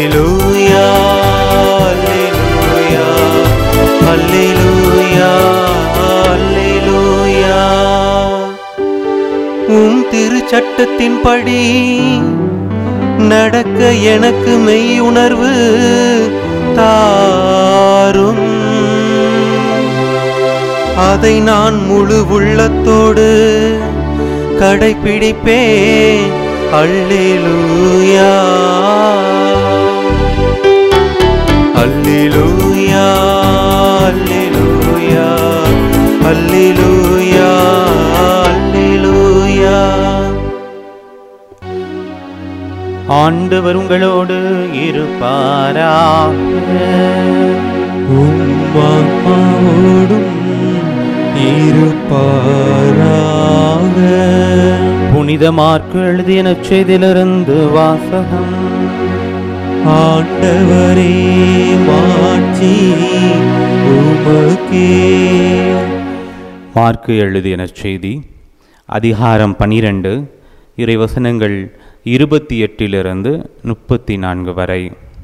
அல்லேலூயா அல்லேலூயா அல்லேலூயா அல்லேலூயா உம் திருச்சட்டத்தின்படி நடக்க எனக்கு மெய் உணர்வு தாரும் அதை நான் முழு உள்ளத்தோடு கடைபிடிப்பேன் அல்லேலூயா அல்லேலூயா அல்லேலூயா அல்லேலூயா அல்லேலூயா ஆண்டவர் உங்களோடு இருப்பாராக உம்மாவோடும் இருப்பாராக புனித மார்க்கு எழுதிய நற்செய்தியிலிருந்து வாசகம் ஆண்டவரே மாட்சி உமக்கே மார்க்கு எழுதிய நற்செய்தி அதிகாரம் பனிரெண்டு இறைவசனங்கள் இருபத்தி எட்டிலிருந்து முப்பத்தி நான்கு வரை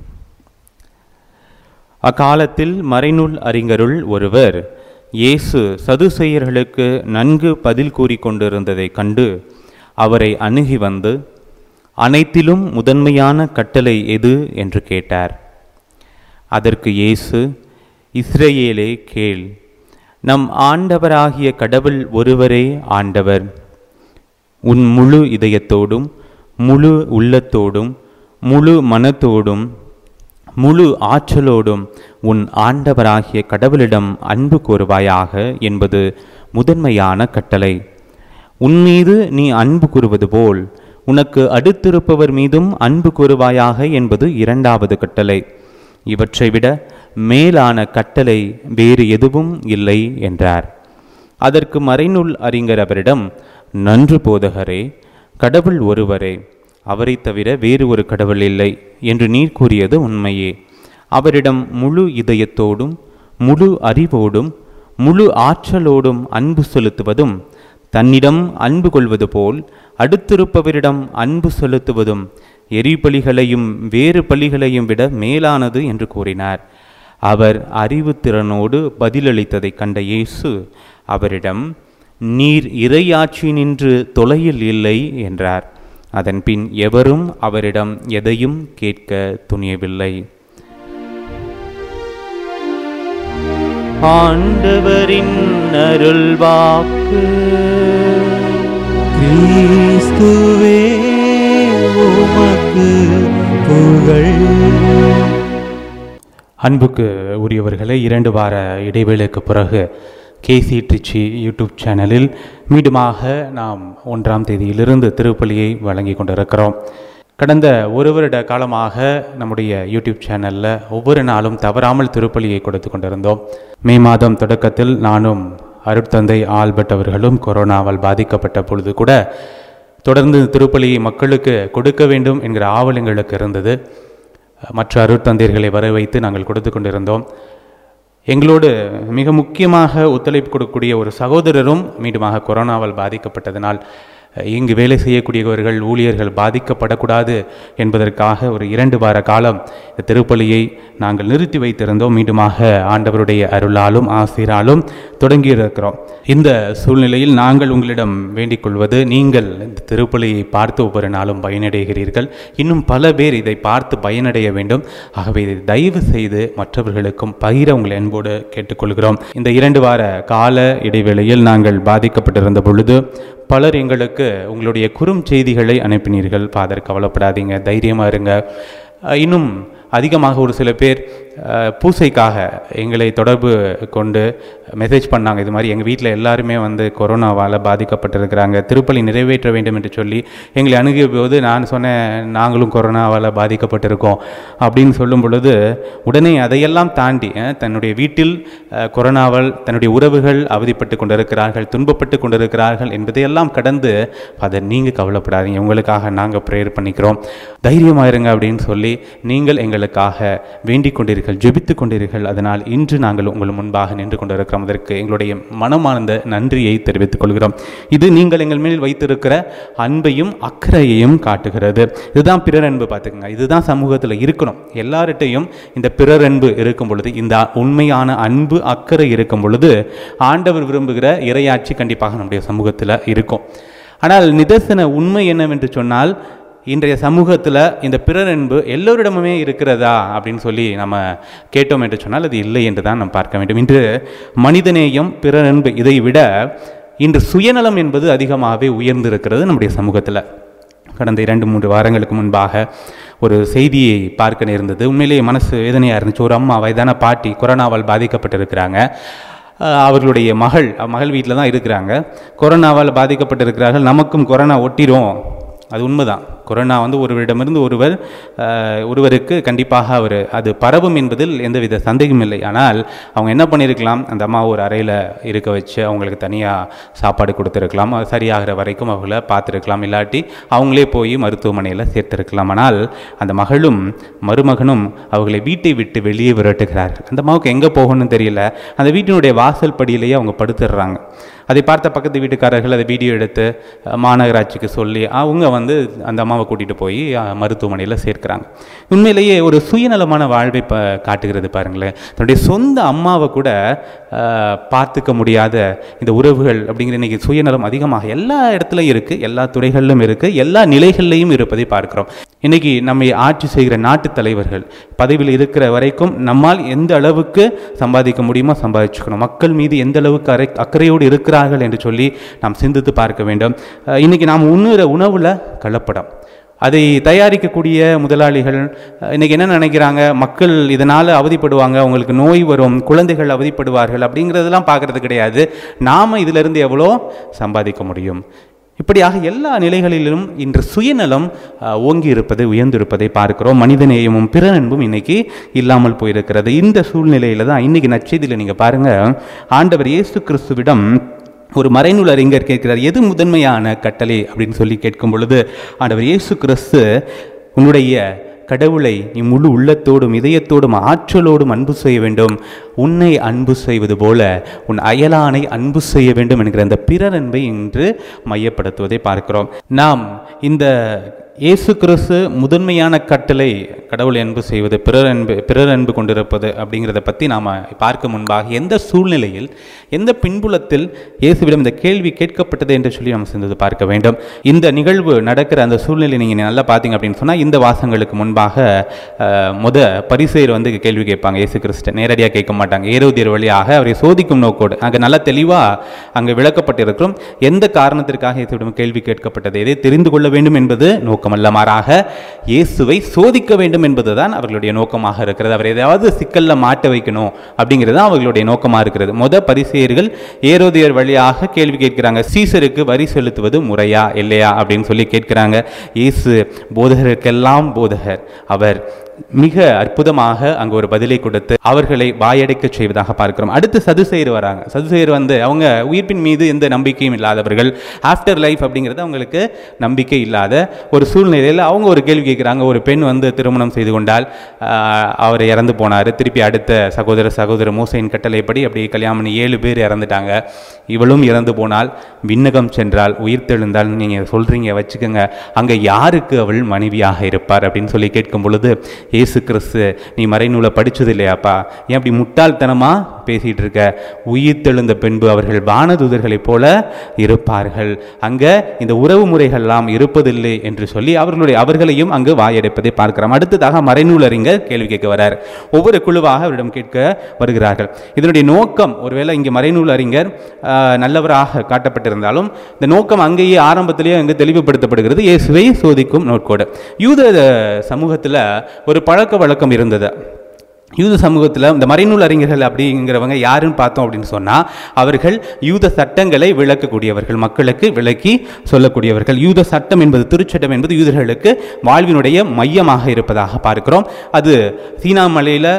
அக்காலத்தில் மறைநூல் அறிஞருள் ஒருவர் இயேசு சதுசெயர்களுக்கு நன்கு பதில் கூறிக் கொண்டிருந்ததைக் கண்டு அவரை அணுகி வந்து அனைத்திலும் முதன்மையான கட்டளை எது என்று கேட்டார் அதற்கு இயேசு இஸ்ரவேலே கேள் நம் ஆண்டவராகிய கடவுள் ஒருவரே ஆண்டவர் உன் முழு இதயத்தோடும் முழு உள்ளத்தோடும் முழு மனத்தோடும் முழு ஆற்றலோடும் உன் ஆண்டவராகிய கடவுளிடம் அன்பு கூறுவாயாக என்பது முதன்மையான கட்டளை உன் மீது நீ அன்பு கூறுவது போல் உனக்கு அடுத்திருப்பவர் மீதும் அன்பு கூறுவாயாக என்பது இரண்டாவது கட்டளை இவற்றை விட மேலான கட்டளை வேறு எதுவும் இல்லை என்றார் அதற்கு மறைநூல் அறிஞர் அவரிடம் நன்று போதகரே கடவுள் ஒருவரே அவரைத் தவிர வேறு ஒரு கடவுள் இல்லை என்று நீர் கூறியது உண்மையே அவரிடம் முழு இதயத்தோடும் முழு அறிவோடும் முழு ஆற்றலோடும் அன்பு செலுத்துவதும் தன்னிடம் அன்பு கொள்வது போல் அடுத்திருப்பவரிடம் அன்பு செலுத்துவதும் எரிபலிகளையும் வேறு பலிகளையும் விட மேலானது என்று கூறினார் அவர் அறிவுத்திறனோடு பதிலளித்ததைக் கண்ட இயேசு அவரிடம் நீர் இறையாட்சி நின்று தொலையில் இல்லை என்றார் அதன்பின் எவரும் அவரிடம் எதையும் கேட்க துணியவில்லை ஆண்டவரின் அருள்வாக்கு கிறிஸ்துவே உமக்கு புகழ் அன்புக்கு உரியவர்களே இரண்டு வார இடைவேளைக்கு பிறகு கேசி ட்ரிச்சி யூடியூப் சேனலில் மீண்டுமாக நாம் ஒன்றாம் தேதியிலிருந்து திருப்பலியை வழங்கி கொண்டிருக்கிறோம் கடந்த ஒரு வருட காலமாக நம்முடைய யூடியூப் சேனலில் ஒவ்வொரு நாளும் தவறாமல் திருப்பலியை கொடுத்து கொண்டிருந்தோம் மே மாதம் தொடக்கத்தில் நானும் அருட்தந்தை ஆல்பர்ட் அவர்களும் கொரோனாவால் பாதிக்கப்பட்ட பொழுது கூட தொடர்ந்து திருப்பலியை மக்களுக்கு கொடுக்க வேண்டும் என்கிற ஆவல் எங்களுக்கு இருந்தது மற்ற அருட்தந்தையர்களை வர வைத்து நாங்கள் கொடுத்து கொண்டிருந்தோம் எங்களோடு மிக முக்கியமாக ஒத்துழைப்பு கொடுக்கக்கூடிய ஒரு சகோதரரும் மீண்டுமாக கொரோனாவால் பாதிக்கப்பட்டதனால் இங்கு வேலை செய்யக்கூடியவர்கள் ஊழியர்கள் பாதிக்கப்படக்கூடாது என்பதற்காக ஒரு இரண்டு வார காலம் இந்த திருப்பலியை நாங்கள் நிறுத்தி வைத்திருந்தோம் மீண்டுமாக ஆண்டவருடைய அருளாலும் ஆசிராலும் தொடங்கியிருக்கிறோம் இந்த சூழ்நிலையில் நாங்கள் உங்களிடம் வேண்டிக் கொள்வது நீங்கள் இந்த திருப்பலியை பார்த்து ஒவ்வொரு நாளும் பயனடைகிறீர்கள் இன்னும் பல பேர் இதை பார்த்து பயனடைய வேண்டும் ஆகவே இதை தயவு செய்து மற்றவர்களுக்கும் பகிர உங்களை அன்போடு கேட்டுக்கொள்கிறோம் இந்த இரண்டு வார கால இடைவேளையில் நாங்கள் பாதிக்கப்பட்டிருந்த பொழுது பலர் எங்களுக்கு உங்களுடைய குறும் செய்திகளை அனுப்பினீர்கள் ஃபாதர் கவலைப்படாதீங்க தைரியமாக இருங்க அஹ் இன்னும் அதிகமாக ஒரு சில பேர் அஹ், பூசைக்காக எங்களை தொடர்பு கொண்டு மெசேஜ் பண்ணாங்க இது மாதிரி எங்கள் வீட்டில் எல்லாருமே வந்து கொரோனாவால் பாதிக்கப்பட்டிருக்கிறாங்க திருப்பலி நிறைவேற்ற வேண்டும் என்று சொல்லி எங்களை அணுகிய போது நான் சொன்னேன் நாங்களும் கொரோனாவால் பாதிக்கப்பட்டிருக்கோம் அப்படின்னு சொல்லும் பொழுது உடனே அதையெல்லாம் தாண்டி அஹ், தன்னுடைய வீட்டில் அஹ், கொரோனாவால் தன்னுடைய உறவுகள் அவதிப்பட்டு கொண்டிருக்கிறார்கள் துன்பப்பட்டு கொண்டிருக்கிறார்கள் என்பதையெல்லாம் கடந்து அதை நீங்கள் கவலைப்படாதீங்க உங்களுக்காக நாங்கள் ப்ரேயர் பண்ணிக்கிறோம் தைரியமாக இருங்க அப்படின்னு சொல்லி நீங்கள் எங்களுக்காக வேண்டிக் கொண்டிருக்கிறீர்கள் கொண்டிருக்கிறீர்கள் ஜெபித்து கொண்டிருக்கிறீர்கள் அதனால் இன்று நாங்கள் உங்கள் முன்பாக நின்று கொண்டிருக்கிறோம் அதற்கு எங்களுடைய மனமார்ந்த நன்றியை தெரிவித்துக் கொள்கிறோம் இது நீங்கள் எங்கள் மேல் வைத்திருக்கிற அன்பையும் அக்கறையையும் காட்டுகிறது இதுதான் பிறர் அன்பு பார்த்துக்கங்க இதுதான் சமூகத்தில் இருக்கணும் எல்லார்கிட்டையும் இந்த பிறர் அன்பு இருக்கும் பொழுது இந்த உண்மையான அன்பு அக்கறை இருக்கும் பொழுது ஆண்டவர் விரும்புகிற இறையாட்சி கண்டிப்பாக நம்முடைய சமூகத்தில் இருக்கும் ஆனால் நிதர்சன உண்மை என்னவென்று சொன்னால் இன்றைய சமூகத்தில் இந்த பிறர் அன்பு எல்லோரிடமுமே இருக்கிறதா அப்படின்னு சொல்லி நம்ம கேட்டோம் என்று சொன்னால் அது இல்லை என்று தான் நாம் பார்க்க வேண்டும் இன்று மனிதநேயம் பிறர் அன்பு இதை விட இன்று சுயநலம் என்பது அதிகமாகவே உயர்ந்திருக்கிறது நம்முடைய சமூகத்தில் கடந்த இரண்டு மூன்று வாரங்களுக்கு முன்பாக ஒரு செய்தியை பார்க்க நேர்ந்தது உண்மையிலேயே மனசு வேதனையாக இருந்துச்சு ஒரு அம்மா வயதான பாட்டி கொரோனாவால் பாதிக்கப்பட்டிருக்கிறாங்க அஹ் அவர்களுடைய மகள் மகள் வீட்டில் தான் இருக்கிறாங்க கொரோனாவால் பாதிக்கப்பட்டிருக்கிறார்கள் நமக்கும் கொரோனா ஒட்டிரும் அது உண்மைதான் கொரோனா வந்து ஒருவரிடமிருந்து ஒருவர் அஹ், ஒருவருக்கு கண்டிப்பாக அவர் அது பரவும் என்பதில் எந்தவித சந்தேகமும் இல்லை ஆனால் அவங்க என்ன பண்ணியிருக்கலாம் அந்த அம்மா ஒரு அறையில் இருக்க வச்சு அவங்களுக்கு தனியாக சாப்பாடு கொடுத்துருக்கலாம் அது சரியாகிற வரைக்கும் அவங்கள பார்த்துருக்கலாம் இல்லாட்டி அவங்களே போய் மருத்துவமனையில் சேர்த்திருக்கலாம் ஆனால் அந்த மகளும் மருமகனும் அவர்களை வீட்டை விட்டு வெளியே விரட்டுகிறார்கள் அந்த அம்மாவுக்கு எங்கே போகணும்னு தெரியல அந்த வீட்டினுடைய வாசல் படியிலேயே அவங்க படுத்துடுறாங்க அதை பார்த்த பக்கத்து வீட்டுக்காரர்கள் அதை வீடியோ எடுத்து அஹ், மாநகராட்சிக்கு சொல்லி அவங்க வந்து அந்த அம்மாவை கூட்டிகிட்டு போய் அஹ், மருத்துவமனையில் சேர்க்கிறாங்க உண்மையிலேயே ஒரு சுயநலமான வாழ்வை ப காட்டுகிறது பாருங்களேன் தன்னுடைய சொந்த அம்மாவை கூட அஹ், பார்த்துக்க முடியாத இந்த உறவுகள் அப்படிங்கிற இன்னைக்கு சுயநலம் அதிகமாக எல்லா இடத்துலையும் இருக்குது எல்லா துறைகளிலும் இருக்குது எல்லா நிலைகளிலையும் இருப்பதை பார்க்கிறோம் இன்னைக்கு நம்மை ஆட்சி செய்கிற நாட்டு தலைவர்கள் பதவியில் இருக்கிற வரைக்கும் நம்மால் எந்த அளவுக்கு சம்பாதிக்க முடியுமோ சம்பாதிச்சுக்கணும் மக்கள் மீது எந்த அளவுக்கு அரை அக்கறையோடு இருக்கிறார்கள் என்று சொல்லி நாம் சிந்தித்து பார்க்க வேண்டும் அஹ் இன்னைக்கு நாம் உண்ணுகிற உணவுல கலப்படம் அதை தயாரிக்கக்கூடிய முதலாளிகள் அஹ், இன்னைக்கு என்ன நினைக்கிறாங்க மக்கள் இதனால் அவதிப்படுவாங்க அவங்களுக்கு நோய் வரும் குழந்தைகள் அவதிப்படுவார்கள் அப்படிங்கிறதெல்லாம் பார்க்கறது கிடையாது நாம் இதிலிருந்து எவ்வளோ சம்பாதிக்க முடியும் இப்படியாக எல்லா நிலைகளிலும் இன்று சுயநலம் அஹ், ஓங்கி இருப்பதை உயர்ந்திருப்பதை பார்க்கிறோம் மனிதநேயமும் பிற அன்பும் இன்னைக்கு இல்லாமல் போயிருக்கிறது இந்த சூழ்நிலையில தான் இன்னைக்கு நற்செய்தியில் நீங்க பாருங்க ஆண்டவர் இயேசு கிறிஸ்துவிடம் ஒரு மறைநூல் அறிஞர் கேட்கிறார் எது முதன்மையான கட்டளை அப்படின்னு சொல்லி கேட்கும் பொழுது ஆண்டவர் இயேசு கிறிஸ்து உன்னுடைய கடவுளை நீ முழு உள்ளத்தோடும் இதயத்தோடும் ஆற்றலோடும் அன்பு செய்ய வேண்டும் உன்னை அன்பு செய்வது போல உன் அயலானை அன்பு செய்ய வேண்டும் என்கிற அந்த பிறர் அன்பை இன்று மையப்படுத்துவதை பார்க்கிறோம் நாம் இந்த இயேசு கிறிஸ்து முதன்மையான கட்டளை கடவுளை அன்பு செய்வது பிறர் அன்பு பிறர் அன்பு கொண்டிருப்பது அப்படிங்கிறத பற்றி நாம் பார்க்க முன்பாக எந்த சூழ்நிலையில் எந்த பின்புலத்தில் இயேசுவிடம் இந்த கேள்வி கேட்கப்பட்டது என்று சொல்லி நாம் சிந்தது பார்க்க வேண்டும் இந்த நிகழ்வு நடக்கிற அந்த சூழ்நிலை நீங்கள் நல்லா பார்த்தீங்க அப்படின்னு சொன்னால் இந்த வாசங்களுக்கு முன்பாக அஹ், முத பரிசெயர் வந்து கேள்வி கேட்பாங்க இயேசு கிறிஸ்து நேரடியாக கேட்க மாட்டாங்க ஏரோதியர் வழியாக அவரை சோதிக்கும் நோக்கோடு அங்கே நல்லா தெளிவாக அங்கே விளக்கப்பட்டிருக்கிறோம் எந்த காரணத்திற்காக இயேசுவிடம் கேள்வி கேட்கப்பட்டது எதை தெரிந்து கொள்ள வேண்டும் என்பது நோக்கமல்ல மாறாக இயேசுவை சோதிக்க வேண்டும் என்பதுதான் அவர்களுடைய நோக்கமாக இருக்கிறது அவர் ஏதாவது சிக்கல்ல மாட்ட வைக்கணும் அப்படிங்கிறது தான் அவர்களுடைய நோக்கமாக இருக்கிறது முத பரிசேயர்கள் ஏரோதியர் வழியாக கேள்வி கேட்கிறாங்க சீசருக்கு வரி செலுத்துவது முறையா இல்லையா அப்படின்னு சொல்லி கேட்கிறாங்க இயேசு போதகருக்கெல்லாம் போதகர் அவர் மிக அற்புதமாக அங்கு ஒரு பதிலை கொடுத்து அவர்களை வாயடைக்க செய்வதாக பார்க்கிறோம் அடுத்து சதுசெயர் வராங்க சதுசெயர் வந்து அவங்க உயிர்ப்பின் மீது எந்த நம்பிக்கையும் இல்லாதவர்கள் ஆஃப்டர் லைஃப் அப்படிங்கிறது அவங்களுக்கு நம்பிக்கை இல்லாத ஒரு சூழ்நிலையில் அவங்க ஒரு கேள்வி கேட்குறாங்க ஒரு பெண் வந்து திருமணம் செய்து கொண்டால் ஆஹ், அவர் இறந்து போனார் திருப்பி அடுத்த சகோதர சகோதர மூசையின் கட்டளைப்படி அப்படி கல்யாணம் பண்ணி ஏழு பேர் இறந்துட்டாங்க இவளும் இறந்து போனால் விண்ணகம் சென்றால் உயிர் தெழுந்தால் நீங்கள் சொல்கிறீங்க வச்சுக்கோங்க அங்கே யாருக்கு அவள் மனைவியாக இருப்பார் அப்படின்னு சொல்லி கேட்கும் பொழுது இயேசு கிறிஸ்து நீ மறைநூலை படிச்சது இல்லையாப்பா ஏன் அப்படி முட்டாள்தனமாக பேசிகிட்டு இருக்க உயிர் தெழுந்த பின்பு அவர்கள் வானதூதர்களைப் போல இருப்பார்கள் அங்கே இந்த உறவு முறைகள்லாம் இருப்பதில்லை என்று சொல்லி அவர்களுடைய அவர்களையும் அங்கு வாயடைப்பதை பார்க்கிறோம் அடுத்ததாக மறைநூல் அறிஞர் கேள்வி கேட்க வரார் ஒவ்வொரு குழுவாக அவரிடம் கேட்க வருகிறார்கள் இதனுடைய நோக்கம் ஒருவேளை இங்கே மறைநூல் அறிஞர் ஆஹ், நல்லவராக காட்டப்பட்டிருந்தாலும் இந்த நோக்கம் அங்கேயே ஆரம்பத்திலேயே அங்கு தெளிவுபடுத்தப்படுகிறது இயேசுவை சோதிக்கும் நோக்கோடு யூத சமூகத்தில் ஒரு பழக்க வழக்கம் இருந்தது யூத சமூகத்தில் இந்த மறைநூல் அறிஞர்கள் அப்படிங்கிறவங்க யாருன்னு பார்த்தோம் அப்படின்னு சொன்னால் அவர்கள் யூத சட்டங்களை விளக்கக்கூடியவர்கள் மக்களுக்கு விளக்கி சொல்லக்கூடியவர்கள் யூத சட்டம் என்பது திருச்சட்டம் என்பது யூதர்களுக்கு வாழ்வினுடைய மையமாக இருப்பதாக பார்க்கிறோம் அது சீனா மலையில்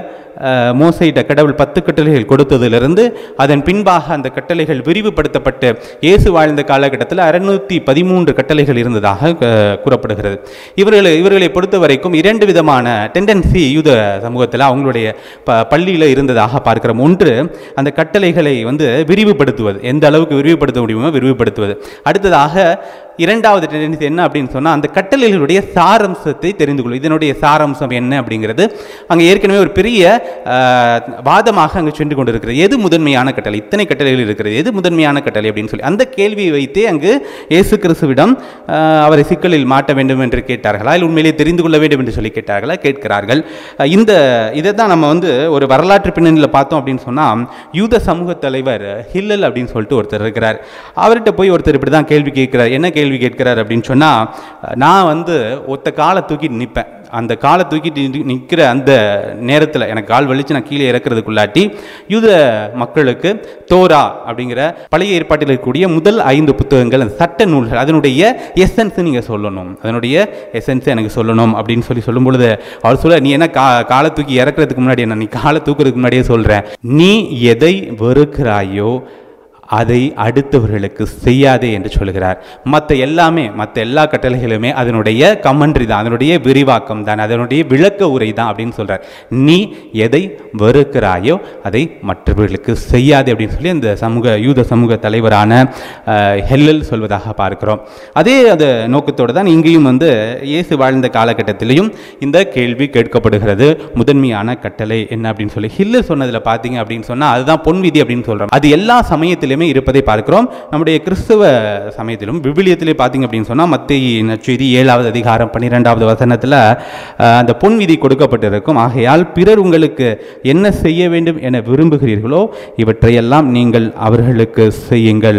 அஹ், மோசையிட்ட கடவுள் பத்து கட்டளைகள் கொடுத்ததிலிருந்து அதன் பின்பாக அந்த கட்டளைகள் விரிவுபடுத்தப்பட்டு இயேசு வாழ்ந்த காலகட்டத்தில் அறுநூத்தி பதிமூன்று கட்டளைகள் இருந்ததாக அஹ், கூறப்படுகிறது இவர்கள் இவர்களை பொறுத்த வரைக்கும் இரண்டு விதமான டெண்டன்சி யூத சமூகத்தில் அவங்களுடைய ப பள்ளியில் இருந்ததாக பார்க்கிறோம் ஒன்று அந்த கட்டளைகளை வந்து விரிவுபடுத்துவது எந்த அளவுக்கு விரிவுபடுத்த முடியுமோ விரிவுபடுத்துவது அடுத்ததாக இரண்டாவது டெண்டன்சி என்ன அப்படின்னு சொன்னால் அந்த கட்டளைகளுடைய சாரம்சத்தை தெரிந்து கொள்ளும் இதனுடைய சாரம்சம் என்ன அப்படிங்கிறது அங்கே ஏற்கனவே ஒரு பெரிய ஆஹ், வாதமாக அங்கே சென்று கொண்டிருக்கிறது எது முதன்மையான கட்டளை இத்தனை கட்டளைகள் இருக்கிறது எது முதன்மையான கட்டளை அப்படின்னு சொல்லி அந்த கேள்வியை வைத்தே அங்கு இயேசு கிறிஸ்துவிடம் ஆஹ், அவரை சிக்கலில் மாட்ட வேண்டும் என்று கேட்டார்களா இல்லை உண்மையிலே தெரிந்து கொள்ள வேண்டும் என்று சொல்லி கேட்டார்களா கேட்கிறார்கள் ஆஹ், இந்த இதை தான் நம்ம வந்து ஒரு வரலாற்று பின்னணியில் பார்த்தோம் அப்படின்னு சொன்னால் யூத சமூக தலைவர் ஹில்லல் அப்படின்னு சொல்லிட்டு ஒருத்தர் இருக்கிறார் அவர்கிட்ட போய் ஒருத்தர் இப்படி தான் கேள்வி கேட்கிறார் என்ன கேள்வி கேட்கிறார் அப்படின்னு சொன்னால் நான் வந்து ஒத்த காலை தூக்கிட்டு நிற்பேன் அந்த காலை தூக்கிட்டு நிற்கிற அந்த நேரத்தில் எனக்கு கால் வலிச்சு நான் கீழே இறக்குறதுக்குள்ளாட்டி யூத மக்களுக்கு தோரா அப்படிங்கிற பழைய ஏற்பாட்டில் இருக்கக்கூடிய முதல் ஐந்து புத்தகங்கள் அந்த சட்ட நூல்கள் அதனுடைய எசன்ஸ் நீங்கள் சொல்லணும் அதனுடைய எசன்ஸ் எனக்கு சொல்லணும் அப்படின்னு சொல்லி சொல்லும் பொழுது அவர் சொல்ல நீ என்ன கா காலை தூக்கி இறக்குறதுக்கு முன்னாடி என்ன நீ காலை தூக்குறதுக்கு முன்னாடியே சொல்கிறேன் நீ எதை வெறுக்கிறாயோ அதை அடுத்தவர்களுக்கு செய்யாதே என்று சொல்கிறார் மற்ற எல்லாமே மற்ற எல்லா கட்டளைகளுமே அதனுடைய கமெண்ட்ரி தான் அதனுடைய விரிவாக்கம் தான் அதனுடைய விளக்க உரை தான் அப்படின்னு சொல்றார் நீ எதை வெறுக்கிறாயோ அதை மற்றவர்களுக்கு செய்யாதே அப்படின்னு சொல்லி அந்த சமூக யூத சமூக தலைவரான அஹ், ஹெல்லல் சொல்வதாக பார்க்கிறோம் அதே அந்த நோக்கத்தோடு தான் இங்கேயும் வந்து இயேசு வாழ்ந்த காலகட்டத்திலையும் இந்த கேள்வி கேட்கப்படுகிறது முதன்மையான கட்டளை என்ன அப்படின்னு சொல்லி ஹில்லர் சொன்னதில் பார்த்தீங்க அப்படின்னு சொன்னால் அதுதான் பொன் விதி அப்படின்னு சொல்கிறோம் அது எல்லா சமயத்திலுமே இருப்பதை பார்க்கிறோம் நம்முடைய கிறிஸ்துவ சமயத்திலும் விவிலியத்திலே பார்த்தீங்க அப்படின்னு சொன்னால் மத்திய நற்செய்தி ஏழாவது அதிகாரம் பன்னிரெண்டாவது வசனத்தில் அஹ், அந்த பொன் விதி கொடுக்கப்பட்டிருக்கும் ஆகையால் பிறர் உங்களுக்கு என்ன செய்ய வேண்டும் என விரும்புகிறீர்களோ இவற்றையெல்லாம் நீங்கள் அவர்களுக்கு செய்யுங்கள்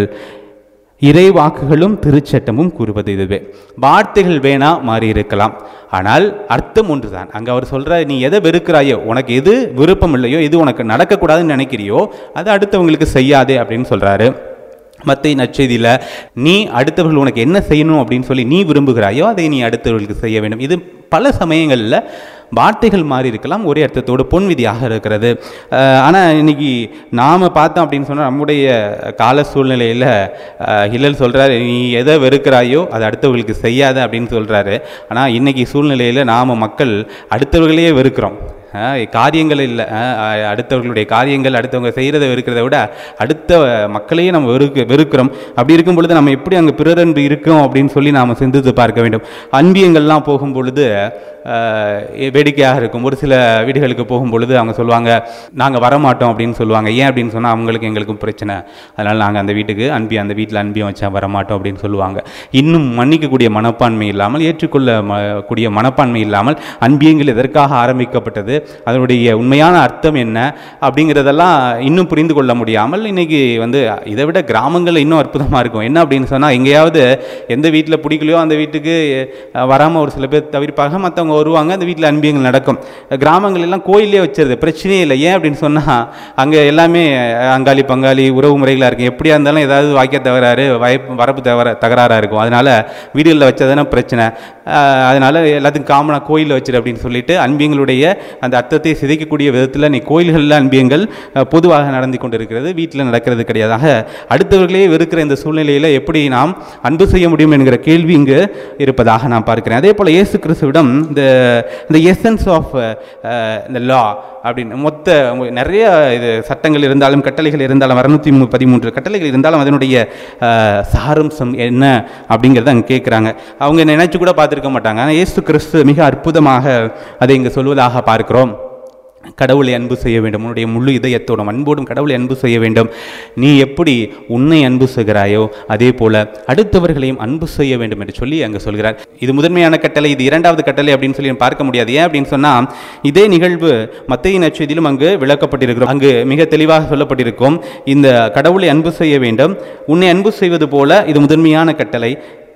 இறை வாக்குகளும் திருச்சட்டமும் கூறுவது இதுவே வார்த்தைகள் வேணா மாறி இருக்கலாம் ஆனால் அர்த்தம் ஒன்றுதான் அங்க அவர் சொல்ற நீ எதை வெறுக்கிறாயோ உனக்கு எது விருப்பம் இல்லையோ எது உனக்கு நடக்கக்கூடாதுன்னு நினைக்கிறியோ அதை அடுத்தவங்களுக்கு செய்யாதே அப்படின்னு சொல்றாரு மத்திய நற்செய்தியில் நீ அடுத்தவர்கள் உனக்கு என்ன செய்யணும் அப்படின்னு சொல்லி நீ விரும்புகிறாயோ அதை நீ அடுத்தவர்களுக்கு செய்ய வேண்டும் இது பல சமயங்களில் வார்த்தைகள் மாறி இருக்கலாம் ஒரே அர்த்தத்தோடு பொன் விதியாக இருக்கிறது ஆனால் இன்னைக்கு நாம் பார்த்தோம் அப்படின்னு சொன்னால் நம்முடைய கால சூழ்நிலையில் ஹில்லல் சொல்கிறாரு நீ எதை வெறுக்கிறாயோ அதை அடுத்தவர்களுக்கு செய்யாத அப்படின்னு சொல்கிறாரு ஆனால் இன்னைக்கு சூழ்நிலையில் நாம் மக்கள் அடுத்தவர்களையே வெறுக்கிறோம் அஹ் காரியங்கள் இல்லை அஹ் அடுத்தவர்களுடைய காரியங்கள் அடுத்தவங்க செய்கிறத வெறுக்கிறத விட அடுத்த மக்களையே நம்ம வெறுக்க வெறுக்கிறோம் அப்படி இருக்கும் பொழுது நம்ம எப்படி அங்கே பிறரன்பு இருக்கும் அப்படின்னு சொல்லி நாம் சிந்தித்து பார்க்க வேண்டும் அன்பியங்கள்லாம் போகும் பொழுது அஹ், வேடிக்கையாக இருக்கும் ஒரு சில வீடுகளுக்கு போகும் பொழுது அவங்க சொல்லுவாங்க நாங்கள் வரமாட்டோம் அப்படின்னு சொல்லுவாங்க ஏன் அப்படின்னு சொன்னால் அவங்களுக்கு எங்களுக்கும் பிரச்சனை அதனால் நாங்கள் அந்த வீட்டுக்கு அன்பி அந்த வீட்டில் அன்பியம் வச்சா வரமாட்டோம் அப்படின்னு சொல்லுவாங்க இன்னும் மன்னிக்கக்கூடிய மனப்பான்மை இல்லாமல் ஏற்றுக்கொள்ள ம- கூடிய மனப்பான்மை இல்லாமல் அன்பியங்கள் எதற்காக ஆரம்பிக்கப்பட்டது அதனுடைய உண்மையான அர்த்தம் என்ன அப்படிங்கிறதெல்லாம் இன்னும் புரிந்து கொள்ள முடியாமல் இன்னைக்கு வந்து இதை விட கிராமங்களில் இன்னும் அற்புதமாக இருக்கும் என்ன அப்படின்னு சொன்னால் எங்கேயாவது எந்த வீட்டில் பிடிக்கலையோ அந்த வீட்டுக்கு வராமல் ஒரு சில பேர் தவிர்ப்பாங்க மற்றவங்க வருவாங்க அந்த வீட்டில் அன்பியங்கள் நடக்கும் கிராமங்கள் எல்லாம் கோயிலே வச்சிருது பிரச்சனையே இல்லை ஏன் அப்படின்னு சொன்னால் அங்கே எல்லாமே அங்காளி பங்காளி உறவு முறைகளாக இருக்கும் எப்படியா இருந்தாலும் ஏதாவது வாக்கிய தகராறு வயப்பு வரப்பு தவற தகராறாக இருக்கும் அதனால் வீடுகளில் வச்சதுன்னா பிரச்சனை அஹ் அதனால எல்லாத்துக்கும் காமனாக கோயிலில் வச்சிரு அப்படின்னு சொல்லிட்டு அன்பியங்களுடைய அந்த அர்த்தத்தை சிதைக்கக்கூடிய விதத்தில் நீ கோயில்களில் அன்பியங்கள் அஹ், பொதுவாக நடந்து கொண்டிருக்கிறது வீட்டில் நடக்கிறது கிடையாதாக அடுத்தவர்களே வெறுக்கிற இந்த சூழ்நிலையில் எப்படி நாம் அன்பு செய்ய முடியும் என்கிற கேள்வி இங்கு இருப்பதாக நான் பார்க்கிறேன் அதே போல் இயேசு கிறிஸ்துவிடம் இந்த இந்த எசன்ஸ் ஆஃப் இந்த லா அப்படின்னு மொத்த உங்க- நிறைய இது சட்டங்கள் இருந்தாலும் கட்டளைகள் இருந்தாலும் அறுநூத்தி பதிமூன்று கட்டளைகள் இருந்தாலும் அதனுடைய அஹ், சாரம்சம் என்ன அப்படிங்கிறத அங்கே கேட்குறாங்க அவங்க நினைச்சு கூட பார்த்துருக்க மாட்டாங்க ஆனால் இயேசு கிறிஸ்து மிக அற்புதமாக அதை இங்கே சொல்வதாக பார்க்கிறோம் கடவுளை அன்பு செய்ய வேண்டும் உன்னுடைய முழு இதயத்தோடும் அன்போடும் கடவுளை அன்பு செய்ய வேண்டும் நீ எப்படி உன்னை அன்பு செய்கிறாயோ அதே போல அடுத்தவர்களையும் அன்பு செய்ய வேண்டும் என்று சொல்லி அங்கே சொல்கிறார் இது முதன்மையான கட்டளை இது இரண்டாவது கட்டளை அப்படின்னு சொல்லி பார்க்க முடியாது ஏன் அப்படின்னு சொன்னால் இதே நிகழ்வு மத்திய நற்செய்தியிலும் அங்கு விளக்கப்பட்டிருக்கிறோம் அங்கு மிக தெளிவாக சொல்லப்பட்டிருக்கும் இந்த கடவுளை அன்பு செய்ய வேண்டும் உன்னை அன்பு செய்வது போல இது முதன்மையான கட்டளை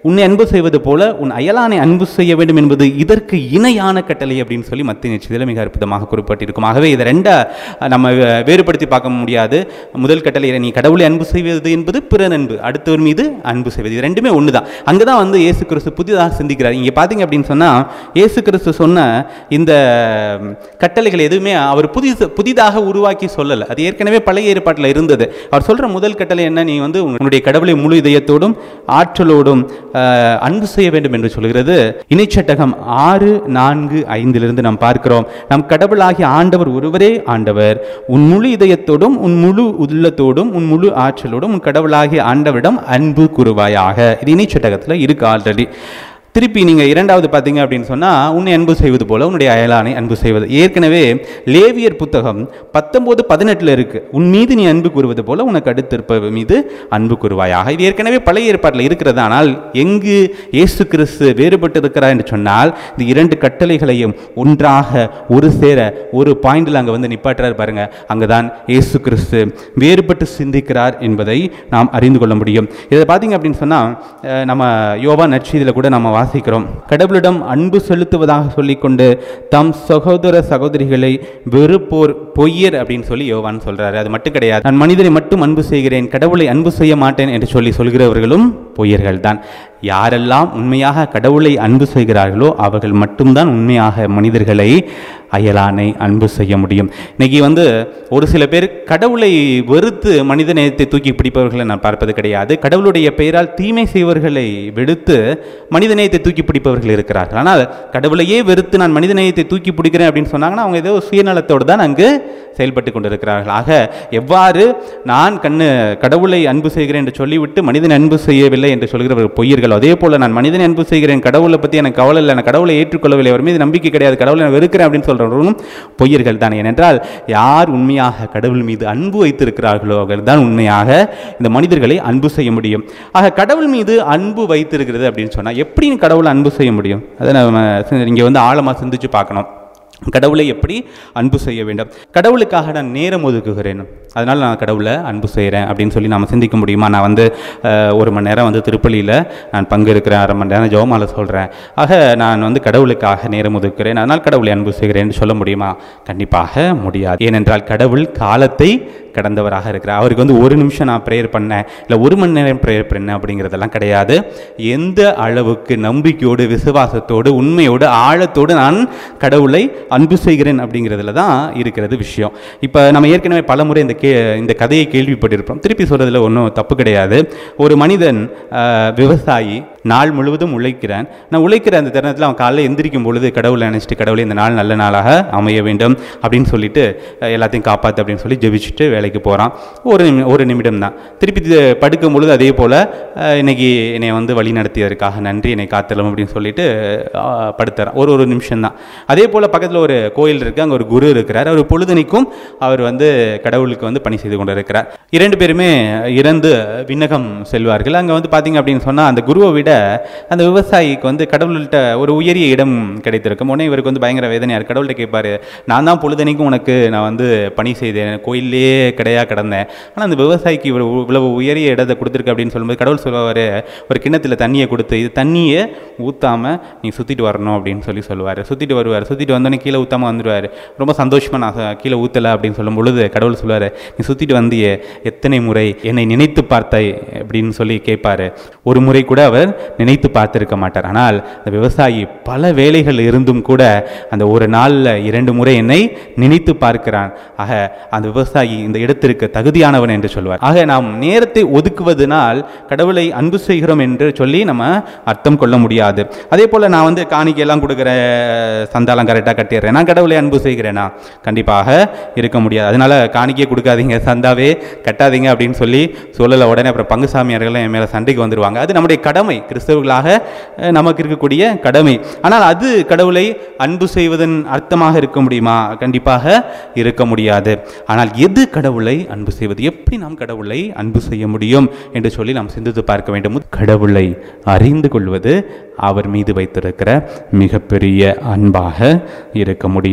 உன்னை அன்பு செய்வது போல உன் அயலானை அன்பு செய்ய வேண்டும் என்பது இதற்கு இணையான கட்டளை அப்படின்னு சொல்லி மத்திய நிச்சயத்தில் மிக அற்புதமாக குறிப்பிட்டிருக்கும் ஆகவே இதை ரெண்டா அஹ், நம்ம வே- வேறுபடுத்தி பார்க்க முடியாது முதல் கட்டளை நீ கடவுளை அன்பு செய்வது என்பது பிறன் அன்பு அடுத்தவர் மீது அன்பு செய்வது இது ரெண்டுமே ஒன்று தான் அங்கே தான் வந்து இயேசு கிறிஸ்து புதிதாக சிந்திக்கிறார் இங்கே பார்த்தீங்க அப்படின்னு சொன்னால் இயேசு கிறிஸ்து சொன்ன இந்த ம், கட்டளைகள் எதுவுமே அவர் புதிது புதிதாக உருவாக்கி சொல்லலை அது ஏற்கனவே பழைய ஏற்பாட்டில் இருந்தது அவர் சொல்கிற முதல் கட்டளை என்ன நீ வந்து உன்னுடைய கடவுளை முழு இதயத்தோடும் ஆற்றலோடும் அஹ், அன்பு செய்ய வேண்டும் என்று சொல்கிறது இணைச்சட்டகம் ஆறு நான்கு ஐந்திலிருந்து நாம் பார்க்கிறோம் நம் கடவுளாகிய ஆண்டவர் ஒருவரே ஆண்டவர் உன் முழு இதயத்தோடும் உன் முழு உள்ளத்தோடும் உன் முழு ஆற்றலோடும் உன் கடவுளாகிய ஆண்டவரிடம் அன்பு கூறுவாயாக இது இணைச்சட்டகத்தில் இருக்கு ஆல்ரெடி திருப்பி நீங்கள் இரண்டாவது பார்த்தீங்க அப்படின்னு சொன்னால் உன்னை அன்பு செய்வது போல உன்னுடைய அயலானை அன்பு செய்வது ஏற்கனவே லேவியர் புத்தகம் பத்தொம்போது பதினெட்டில் இருக்கு உன் மீது நீ அன்பு கூறுவது போல உனக்கு அடுத்திருப்பவர் மீது அன்பு கூறுவாயாக இது ஏற்கனவே பழைய ஏற்பாட்டில் இருக்கிறது ஆனால் எங்கு இயேசு கிறிஸ்து வேறுபட்டு இருக்கிறார் என்று சொன்னால் இந்த இரண்டு கட்டளைகளையும் ஒன்றாக ஒரு சேர ஒரு பாயிண்டில் அங்கே வந்து நிப்பாட்டுறார் பாருங்க அங்கே தான் இயேசு கிறிஸ்து வேறுபட்டு சிந்திக்கிறார் என்பதை நாம் அறிந்து கொள்ள முடியும் இதை பார்த்தீங்க அப்படின்னு சொன்னால் நம்ம யோவா நற்செய்தியில் கூட நம்ம வாசிக்கிறோம் கடவுளிடம் அன்பு செலுத்துவதாக சொல்லிக்கொண்டு தம் சகோதர சகோதரிகளை வெறுப்போர் பொய்யர் அப்படின்னு சொல்லி யோவான் சொல்றாரு அது மட்டும் கிடையாது நான் மனிதரை மட்டும் அன்பு செய்கிறேன் கடவுளை அன்பு செய்ய மாட்டேன் என்று சொல்லி சொல்கிறவர்களும் பொய்யர்கள் தான் யாரெல்லாம் உண்மையாக கடவுளை அன்பு செய்கிறார்களோ அவர்கள் மட்டும்தான் உண்மையாக மனிதர்களை அயலானை அன்பு செய்ய முடியும் இன்னைக்கு வந்து ஒரு சில பேர் கடவுளை வெறுத்து மனித நேயத்தை தூக்கி பிடிப்பவர்களை நான் பார்ப்பது கிடையாது கடவுளுடைய பெயரால் தீமை செய்வர்களை வெறுத்து மனித நேயத்தை தூக்கி பிடிப்பவர்கள் இருக்கிறார்கள் ஆனால் கடவுளையே வெறுத்து நான் மனித நேயத்தை தூக்கி பிடிக்கிறேன் அப்படின்னு சொன்னாங்கன்னா அவங்க ஏதோ சுயநலத்தோடு தான் அங்கு செயல்பட்டு கொண்டிருக்கிறார்கள் ஆக எவ்வாறு நான் கண்ணு கடவுளை அன்பு செய்கிறேன் என்று சொல்லிவிட்டு மனிதன் அன்பு செய்யவில்லை என்று சொல்கிறவர்கள் பொய்யர்கள் அதே போல நான் மனிதனை அன்பு செய்கிறேன் கடவுளை பற்றி எனக்கு கவலை இல்லை நான் கடவுளை ஏற்றுக்கொள்ளவில்லை அவர் மீது நம்பிக்கை கிடையாது கடவுளை நான் வெறுக்கிறேன் அப்படின்னு சொல்கிறவர்களும் பொய்யர்கள் தான் ஏனென்றால் யார் உண்மையாக கடவுள் மீது அன்பு வைத்திருக்கிறார்களோ அவர்கள் தான் உண்மையாக இந்த மனிதர்களை அன்பு செய்ய முடியும் ஆக கடவுள் மீது அன்பு வைத்திருக்கிறது அப்படின்னு சொன்னால் எப்படி கடவுளை அன்பு செய்ய முடியும் அதை நம்ம இங்கே வந்து ஆழமாக சிந்திச்சு பார்க்கணும் கடவுளை எப்படி அன்பு செய்ய வேண்டும் கடவுளுக்காக நான் நேரம் ஒதுக்குகிறேன் அதனால் நான் கடவுளை அன்பு செய்கிறேன் அப்படின்னு சொல்லி நாம் சிந்திக்க முடியுமா நான் வந்து அஹ், ஒரு மணி நேரம் வந்து திருப்பலியில் நான் பங்கு இருக்கிறேன் அரை மணி நேரம் ஜெபமாலை சொல்கிறேன் ஆக நான் வந்து கடவுளுக்காக நேரம் ஒதுக்குகிறேன் அதனால் கடவுளை அன்பு செய்கிறேன்னு சொல்ல முடியுமா கண்டிப்பாக முடியாது ஏனென்றால் கடவுள் காலத்தை கடந்தவராக இருக்கிறார் அவருக்கு வந்து ஒரு நிமிஷம் நான் ப்ரேயர் பண்ணேன் இல்லை ஒரு மணி நேரம் ப்ரேயர் பண்ணேன் அப்படிங்கிறதெல்லாம் கிடையாது எந்த அளவுக்கு நம்பிக்கையோடு விசுவாசத்தோடு உண்மையோடு ஆழத்தோடு நான் கடவுளை அன்பு செய்கிறேன் அப்படிங்கிறதுல தான் இருக்கிறது விஷயம் இப்போ நம்ம ஏற்கனவே பலமுறை இந்த கே இந்த கதையை கேள்விப்பட்டிருப்போம் திருப்பி சொல்கிறதுல ஒன்றும் தப்பு கிடையாது ஒரு மனிதன் ஆஹ், விவசாயி நாள் முழுவதும் உழைக்கிறான் நான் உழைக்கிற அந்த தருணத்தில் அவன் காலைல எந்திரிக்கும் பொழுது கடவுளை நினச்சிட்டு கடவுளை இந்த நாள் நல்ல நாளாக அமைய வேண்டும் அப்படின்னு சொல்லிட்டு அஹ், எல்லாத்தையும் காப்பாற்று அப்படின்னு சொல்லி ஜெபிச்சுட்டு வேலைக்கு போகிறான் ஒரு நிமி ஒரு நிமிடம் தான் திருப்பி இது படுக்கும் பொழுது அதே போல் இன்னைக்கு என்னை வந்து வழி நடத்தியதற்காக நன்றி என்னை காத்தலும் அப்படின்னு சொல்லிட்டு அஹ், படுத்துறான் ஒரு ஒரு நிமிஷம் தான் அதே போல் பக்கத்தில் ஒரு கோயில் இருக்குது அங்கே ஒரு குரு இருக்கிறார் அவர் பொழுதுனைக்கும் அவர் வந்து கடவுளுக்கு வந்து பணி செய்து கொண்டு இருக்கிறார் இரண்டு பேருமே இறந்து விண்ணகம் செல்வார்கள் அங்கே வந்து பார்த்தீங்க அப்படின்னு சொன்னால் அந்த குருவை விட அந்த விவசாயிக்கு வந்து கடவுள்கிட்ட ஒரு உயரிய இடம் கிடைத்திருக்கும் உடனே இவருக்கு வந்து பயங்கர வேதனையாக இருக்கு கடவுள்கிட்ட கேட்பாரு நான் தான் பொழுதனைக்கும் உனக்கு நான் வந்து பணி செய்தேன் கோயிலே கிடையா கிடந்தேன் ஆனால் அந்த விவசாயிக்கு இவ்வளவு இவ்வளவு உயரிய இடத்தை கொடுத்துருக்கு அப்படின்னு சொல்லும்போது கடவுள் சொல்லுவார் ஒரு கிண்ணத்தில் தண்ணியை கொடுத்து இது தண்ணியை ஊற்றாம நீ சுற்றிட்டு வரணும் அப்படின்னு சொல்லி சொல்லுவார் சுற்றிட்டு வருவார் சுற்றிட்டு வந்தோடனே கீழே ஊற்றாம வந்துடுவார் ரொம்ப சந்தோஷமாக நான் ச- கீழே ஊற்றலை அப்படின்னு சொல்லும் பொழுது கடவுள் சொல்லுவார் நீ சுற்றிட்டு வந்தியே எத்தனை முறை என்னை நினைத்து பார்த்தாய் அப்படின்னு சொல்லி கேட்பாரு ஒரு முறை கூட அவர் நினைத்து பார்த்திருக்க மாட்டார் ஆனால் அந்த விவசாயி பல வேலைகள் இருந்தும் கூட அந்த ஒரு நாளில் இரண்டு முறை என்னை நினைத்து பார்க்கிறான் ஆக அந்த விவசாயி இந்த இடத்திற்கு தகுதியானவன் என்று சொல்வார் ஆக நாம் நேரத்தை ஒதுக்குவதனால் கடவுளை அன்பு செய்கிறோம் என்று சொல்லி நம்ம அர்த்தம் கொள்ள முடியாது அதே போல் நான் வந்து காணிக்கையெல்லாம் கொடுக்குற சந்தாலாம் கரெக்டாக கட்டிடுறேன் நான் கடவுளை அன்பு செய்கிறேனா கண்டிப்பாக இருக்க முடியாது அதனால காணிக்கையே கொடுக்காதீங்க சந்தாவே கட்டாதீங்க அப்படின்னு சொல்லி சொல்லலை உடனே அப்புறம் பங்கு சாமியார்கள்லாம் என் மேலே சண்டைக்கு வந்துருவாங்க அது நம்முடைய கடமை கிறிஸ்தவர்களாக அஹ், நமக்கு இருக்கக்கூடிய கடமை ஆனால் அது கடவுளை அன்பு செய்வதன் அர்த்தமாக இருக்க முடியுமா கண்டிப்பாக இருக்க முடியாது ஆனால் எது கடவுளை அன்பு செய்வது எப்படி நாம் கடவுளை அன்பு செய்ய முடியும் என்று சொல்லி நாம் சிந்தித்து பார்க்க வேண்டும் கடவுளை அறிந்து கொள்வது அவர் மீது வைத்திருக்கிற மிகப்பெரிய அன்பாக இருக்க முடியும்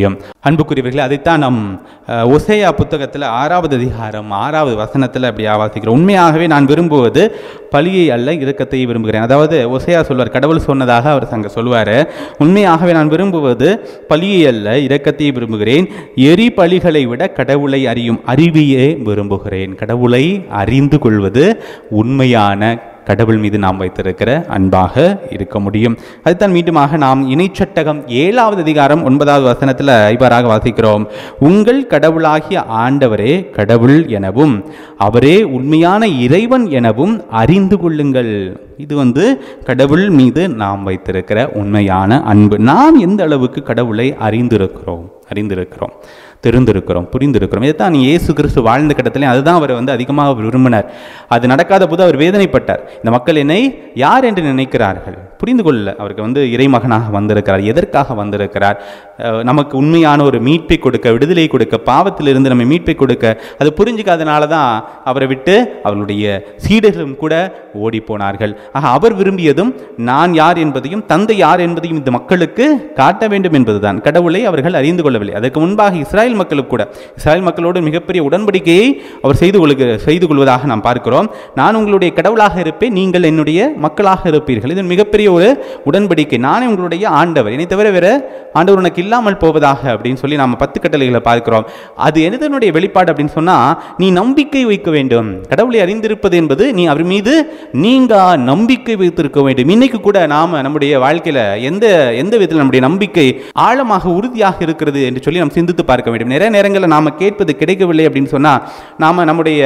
அன்புக்குரியவர்களே அதைத்தான் நம் அஹ், ஒசேயா புத்தகத்தில் ஆறாவது அதிகாரம் ஆறாவது வசனத்தில் அப்படி வாசிக்கிறோம் உண்மையாகவே நான் விரும்புவது பலியை அல்ல இரக்கத்தை விரும்புகிறேன் அதாவது ஒசேயா சொல்வார் கடவுள் சொன்னதாக அவர் அங்கே சொல்வார் உண்மையாகவே நான் விரும்புவது பலியை அல்ல இரக்கத்தை விரும்புகிறேன் எரி பலிகளை விட கடவுளை அறியும் அறிவியே விரும்புகிறேன் கடவுளை அறிந்து கொள்வது உண்மையான கடவுள் மீது நாம் வைத்திருக்கிற அன்பாக இருக்க முடியும் அதுதான் மீண்டுமாக நாம் இணைச்சட்டகம் ஏழாவது அதிகாரம் ஒன்பதாவது வசனத்தில் இவ்வாறாக வாசிக்கிறோம் உங்கள் கடவுளாகிய ஆண்டவரே கடவுள் எனவும் அவரே உண்மையான இறைவன் எனவும் அறிந்து கொள்ளுங்கள் இது வந்து கடவுள் மீது நாம் வைத்திருக்கிற உண்மையான அன்பு நாம் எந்த அளவுக்கு கடவுளை அறிந்திருக்கிறோம் அறிந்திருக்கிறோம் தெரிந்திருக்கிறோம் புரிந்திருக்கிறோம் இதைத்தான் இயேசு கிறிஸ்து வாழ்ந்த கட்டத்திலே அதுதான் அவர் வந்து அதிகமாக விரும்பினார் அது நடக்காத போது அவர் வேதனைப்பட்டார் இந்த மக்கள் என்னை யார் என்று நினைக்கிறார்கள் புரிந்து கொள்ள அவருக்கு வந்து இறைமகனாக வந்திருக்கிறார் எதற்காக வந்திருக்கிறார் அஹ் நமக்கு உண்மையான ஒரு மீட்பை கொடுக்க விடுதலை கொடுக்க பாவத்திலிருந்து நம்ம மீட்பை கொடுக்க அது புரிஞ்சுக்காதனால தான் அவரை விட்டு அவர்களுடைய சீடர்களும் கூட ஓடி போனார்கள் ஆக அவர் விரும்பியதும் நான் யார் என்பதையும் தந்தை யார் என்பதையும் இந்த மக்களுக்கு காட்ட வேண்டும் என்பதுதான் கடவுளை அவர்கள் அறிந்து கொள்ளவில்லை அதற்கு முன்பாக இஸ்ராயல் மக்களுக்கு கூட இஸ்ராயல் மக்களோடு மிகப்பெரிய உடன்படிக்கையை அவர் செய்து கொள்க செய்து கொள்வதாக நாம் பார்க்கிறோம் நான் உங்களுடைய கடவுளாக இருப்பேன் நீங்கள் என்னுடைய மக்களாக இருப்பீர்கள் இது மிகப்பெரிய ஒரு உடன்படிக்கை நானே உங்களுடைய ஆண்டவர் என்னை தவிர வேற ஆண்டவர் உனக்கு இல்லாமல் போவதாக அப்படின்னு சொல்லி நாம் பத்து கட்டளைகளை பார்க்கிறோம் அது எதனுடைய வெளிப்பாடு அப்படின்னு சொன்னா நீ நம்பிக்கை வைக்க வேண்டும் கடவுளை அறிந்திருப்பது என்பது நீ அவர் மீது நீங்க நம்பிக்கை வைத்திருக்க வேண்டும் இன்னைக்கு கூட நாம நம்முடைய வாழ்க்கையில எந்த எந்த விதத்தில் நம்முடைய நம்பிக்கை ஆழமாக உறுதியாக இருக்கிறது என்று சொல்லி நாம் சிந்தித்து பார்க்க வேண்டும் நிறைய நேரங்களில் நாம கேட்பது கிடைக்கவில்லை அப்படின்னு சொன்னா நாம நம்முடைய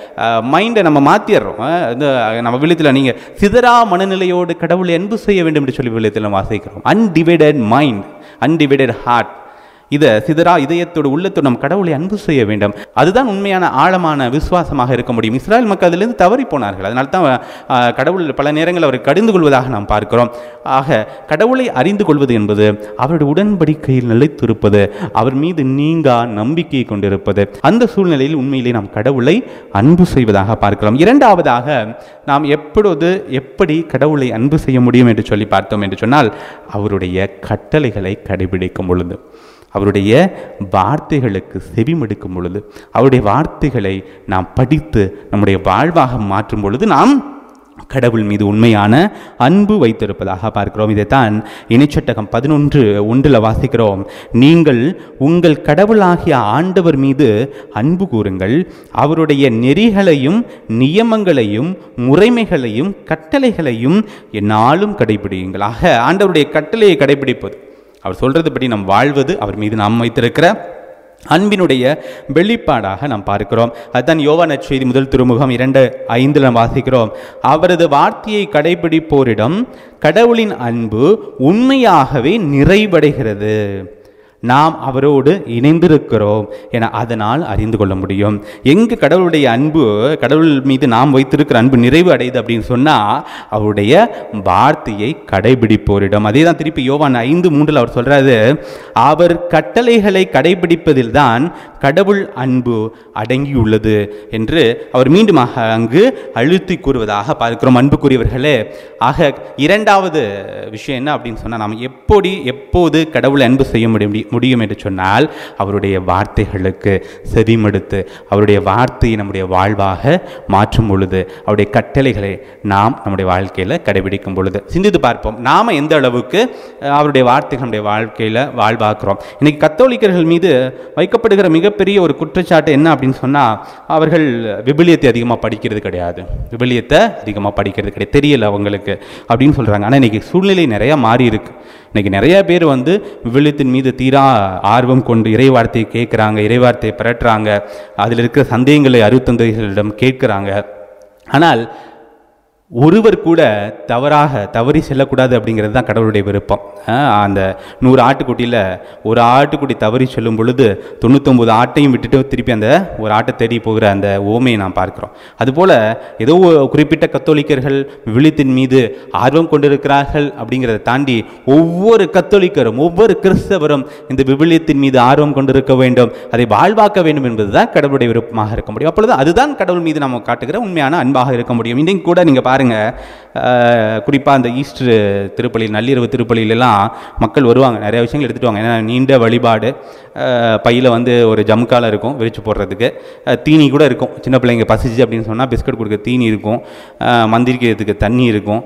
மைண்டை நம்ம மாத்திடுறோம் அஹ், இந்த நம்ம விழுத்தில் நீங்க சிதறா மனநிலையோடு கடவுளை அன்பு செய்ய வேண்டும் என்று சொல்லி விழுத்தில் வாசிக்கிறோம் அன்டிவைடட் மைண்ட் அன்டிவைடட் ஹார்ட் இதை சிதறா இதயத்தோடு உள்ளத்தோடு நம் கடவுளை அன்பு செய்ய வேண்டும் அதுதான் உண்மையான ஆழமான விசுவாசமாக இருக்க முடியும் இஸ்ராயல் மக்கள் அதிலிருந்து தவறி போனார்கள் அதனால தான் ஆஹ், கடவுள் பல நேரங்கள் அவரை கடிந்து கொள்வதாக நாம் பார்க்கிறோம் ஆக கடவுளை அறிந்து கொள்வது என்பது அவருடைய உடன்படிக்கையில் நிலைத்திருப்பது அவர் மீது நீங்கா நம்பிக்கையை கொண்டிருப்பது அந்த சூழ்நிலையில் உண்மையிலே நாம் கடவுளை அன்பு செய்வதாக பார்க்கிறோம் இரண்டாவதாக நாம் எப்பொழுது எப்படி கடவுளை அன்பு செய்ய முடியும் என்று சொல்லி பார்த்தோம் என்று சொன்னால் அவருடைய கட்டளைகளை கடைபிடிக்கும் பொழுது அவருடைய வார்த்தைகளுக்கு செவிமடுக்கும் பொழுது அவருடைய வார்த்தைகளை நாம் படித்து நம்முடைய வாழ்வாக மாற்றும் பொழுது நாம் கடவுள் மீது உண்மையான அன்பு வைத்திருப்பதாக பார்க்கிறோம் இதைத்தான் இணைச்சட்டகம் பதினொன்று ஒன்றில் வாசிக்கிறோம் நீங்கள் உங்கள் கடவுளாகிய ஆண்டவர் மீது அன்பு கூறுங்கள் அவருடைய நெறிகளையும் நியமங்களையும் முறைமைகளையும் கட்டளைகளையும் என்னாலும் கடைபிடியுங்கள் ஆக ஆண்டவருடைய கட்டளையை கடைபிடிப்பது அவர் சொல்றது படி நாம் வாழ்வது அவர் மீது நாம் வைத்திருக்கிற அன்பினுடைய வெளிப்பாடாக நாம் பார்க்கிறோம் அதுதான் யோவான் நற்செய்தி முதல் திருமுகம் இரண்டு ஐந்தில் நாம் வாசிக்கிறோம் அவரது வார்த்தையை கடைபிடிப்போரிடம் கடவுளின் அன்பு உண்மையாகவே நிறைவடைகிறது நாம் அவரோடு இணைந்திருக்கிறோம் என அதனால் அறிந்து கொள்ள முடியும் எங்கு கடவுளுடைய அன்பு கடவுள் மீது நாம் வைத்திருக்கிற அன்பு நிறைவு அடையுது அப்படின்னு சொன்னால் அவருடைய வார்த்தையை கடைபிடிப்போரிடம் அதே தான் திருப்பி யோவான் ஐந்து மூன்றில் அவர் சொல்றாரு அவர் கட்டளைகளை கடைபிடிப்பதில் தான் கடவுள் அன்பு அடங்கியுள்ளது என்று அவர் மீண்டுமாக அங்கு அழுத்தி கூறுவதாக பார்க்கிறோம் அன்புக்குரியவர்களே ஆக இரண்டாவது விஷயம் என்ன அப்படின்னு சொன்னால் நாம் எப்படி எப்போது கடவுளை அன்பு செய்ய முடியும் முடியும் என்று சொன்னால் அவருடைய வார்த்தைகளுக்கு செவிமடுத்து அவருடைய வார்த்தையை நம்முடைய வாழ்வாக மாற்றும் பொழுது அவருடைய கட்டளைகளை நாம் நம்முடைய வாழ்க்கையில் கடைபிடிக்கும் பொழுது சிந்தித்து பார்ப்போம் நாம் எந்த அளவுக்கு அஹ், அவருடைய வார்த்தைகள் நம்முடைய வாழ்க்கையில் வாழ்வாக்குறோம் இன்னைக்கு கத்தோலிக்கர்கள் மீது வைக்கப்படுகிற மிகப்பெரிய ஒரு குற்றச்சாட்டு என்ன அப்படின்னு சொன்னால் அவர்கள் விபிலியத்தை அதிகமாக படிக்கிறது கிடையாது விபிலியத்தை அதிகமாக படிக்கிறது கிடையாது தெரியல அவங்களுக்கு அப்படின்னு சொல்கிறாங்க ஆனால் இன்னைக்கு சூழ்நிலை நிறையா மாறி இருக்கு இன்னைக்கு நிறைய பேர் வந்து விவிலியத்தின் மீது தீரா ஆர்வம் கொண்டு இறைவார்த்தையை கேட்குறாங்க இறைவார்த்தையை பிரட்டுறாங்க அதில் இருக்கிற சந்தேகங்களை அருத்தந்தைகளிடம் கேட்குறாங்க ஆனால் ஒருவர் கூட தவறாக தவறி செல்லக்கூடாது அப்படிங்கிறது தான் கடவுளுடைய விருப்பம் ஆஹ் அந்த நூறு ஆட்டுக்குட்டியில் ஒரு ஆட்டுக்குட்டி தவறி செல்லும் பொழுது தொண்ணூத்தொம்பது ஆட்டையும் விட்டுட்டு திருப்பி அந்த ஒரு ஆட்டை தேடி போகிற அந்த ஓமையை நாம் பார்க்கிறோம் அதுபோல் ஏதோ ஒரு குறிப்பிட்ட கத்தோலிக்கர்கள் விழித்தின் மீது ஆர்வம் கொண்டிருக்கிறார்கள் அப்படிங்கிறத தாண்டி ஒவ்வொரு கத்தோலிக்கரும் ஒவ்வொரு கிறிஸ்தவரும் இந்த விவிலியத்தின் மீது ஆர்வம் கொண்டிருக்க வேண்டும் அதை வாழ்வாக்க வேண்டும் என்பதுதான் கடவுளுடைய விருப்பமாக இருக்க முடியும் அப்பொழுது அதுதான் கடவுள் மீது நம்ம காட்டுகிற உண்மையான அன்பாக இருக்க முடியும் இன்றைக்கு கூட நீங்கள் பாருங்க பாருங்கள் குறிப்பாக அந்த ஈஸ்டர் திருப்பலி நள்ளிரவு திருப்பலியிலலாம் மக்கள் வருவாங்க நிறைய விஷயங்கள் எடுத்துகிட்டு வாங்க ஏன்னா நீண்ட வழிபாடு பையில் வந்து ஒரு ஜம்காலம் இருக்கும் விரிச்சு போடுறதுக்கு அஹ், தீனி கூட இருக்கும் சின்ன பிள்ளைங்க பசிச்சு அப்படின்னு சொன்னால் பிஸ்கட் கொடுக்க தீனி இருக்கும் அஹ், மந்திரிக்கிறதுக்கு தண்ணி இருக்கும்